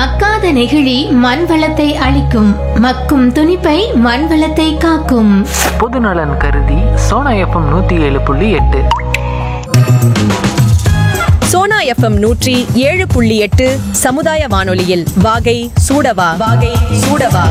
மக்காத நெகிழி மண் வளத்தை அழிக்கும் மக்கும் துணிப்பை மண் வளத்தை காக்கும் பொதுநலன் கருதி சோனா எஃப்எம் நூற்றி ஏழு புள்ளி எட்டு சோனா எஃப்எம் நூற்றி ஏழு புள்ளி எட்டு சமுதாய வானொலியில் வாகை சூடவா வாகை சூடவா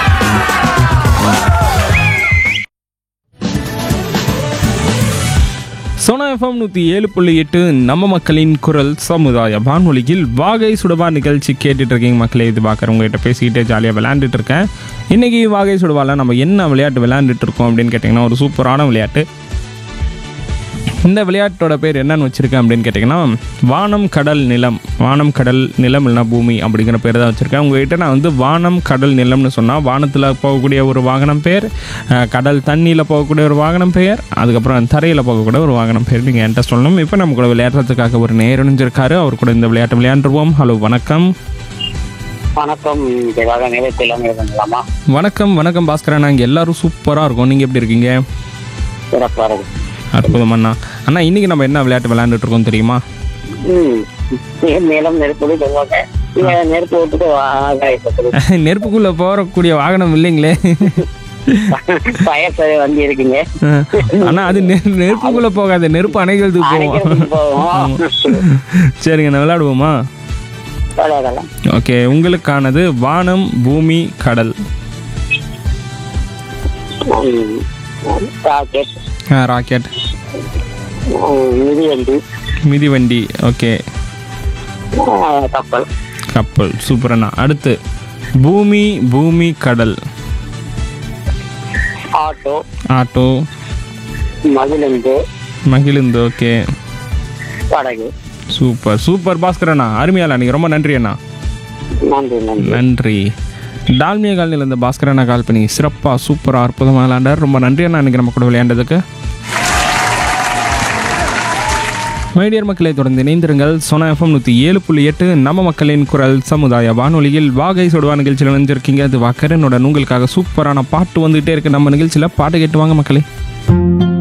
சோனா எஃப்எம் நூற்றி ஏழு புள்ளி எட்டு நம்ம மக்களின் குரல் சமுதாய வானொலியில் வாகை சுடவா நிகழ்ச்சி கேட்டுட்டு இருக்கீங்க மக்களே இது பார்க்குற உங்ககிட்ட பேசிக்கிட்டே ஜாலியாக விளையாண்டுட்டு இருக்கேன் இன்னைக்கு வாகை சுடவால நம்ம என்ன விளையாட்டு விளையாண்டுட்டு இருக்கோம் அப்படின்னு கேட்டிங்கன்னா ஒரு சூப்பரான விளையாட்டு இந்த விளையாட்டோட பேர் என்னன்னு வச்சுருக்கேன் அப்படின்னு கேட்டிங்கன்னா வானம் கடல் நிலம் வானம் கடல் நிலம் இல்லைனா பூமி அப்படிங்கிற பேர் தான் வச்சுருக்கேன் உங்ககிட்ட நான் வந்து வானம் கடல் நிலம்னு சொன்னால் வானத்தில் போகக்கூடிய ஒரு வாகனம் பேர் அஹ், கடல் தண்ணியில் போகக்கூடிய ஒரு வாகனம் பெயர் அதுக்கப்புறம் தரையில் போகக்கூடிய ஒரு வாகனம் பேர் நீங்கள் என்கிட்ட சொல்லணும் இப்போ நம்ம கூட விளையாடுறதுக்காக ஒரு நேரணிஞ்சிருக்காரு அவர் கூட இந்த விளையாட்டு விளையாண்டுருவோம் ஹலோ வணக்கம் வணக்கம் இதுக்காக நிலையத்தில் இருக்கலாமா வணக்கம் வணக்கம் பாஸ்கரன் நாங்கள் எல்லாரும் சூப்பராக இருக்கோம் நீங்கள் எப்படி இருக்கீங்க சிறப்பாக இருக்கு அற்புதம் அண்ணா அண்ணா இன்றைக்கி நம்ம என்ன விளையாட்டு விளையாண்டுட்டு இருக்கோம் தெரியுமா ம் மேலும் நெருப்பு சொல்லுவாங்க நீங்க நெருப்பு விட்டுட்டு வாங்க நெருப்புக்குள்ளே போகக்கூடிய வாகனம் இல்லைங்களே பயச வண்டி இருக்குங்க ஆனா அது நெ- நெருப்புக்குள்ள போகாது நெருப்பு அணைக்கிறதுக்கு போவோம் அணைக்கிறதுக்கு போவோம் சரிங்க நான் விளையாடுவோமா விளையாடலாம் ஓகே உங்களுக்கானது வானம் பூமி கடல் ம். ராக்கெட் ராக்கெட் ம், மிதிவண்டி மிதிவண்டி ஓகே ஆ, கப்பல் கப்பல் சூப்பரண்ணா அடுத்து பூமி பூமி கடல் ஆட்டோ ஆட்டோ மகிழுந்து மகிழுந்து ஓகே படகு சூப்பர் சூப்பர் பாஸ்கரண்ணா அருமையால நீங்கள் ரொம்ப நன்றி அண்ணா நன்றி நன்றி நன்றி டால்மியா காலனியில் இருந்த பாஸ்கரண்ணா கால் பண்ணி சிறப்பாக சூப்பராக அற்புதமாக விளையாண்டார் ரொம்ப நன்றி அண்ணா இன்றைக்கி நம்ம கூட விளையாண்டதுக்கு மைடியர் மக்களை தொடர்ந்து இணைந்திருங்கள் சோனா எஃப்எம் நூற்றி ஏழு புள்ளி எட்டு நம்ம மக்களின் குரல் சமுதாய வானொலியில் வாகை சொடுவா நிகழ்ச்சியில் இணைஞ்சிருக்கீங்க அது வாக்கரனுடன் உங்களுக்காக சூப்பரான பாட்டு வந்துகிட்டே இருக்கு நம்ம நிகழ்ச்சியில் பாட்டு கேட்டு வாங்க மக்களே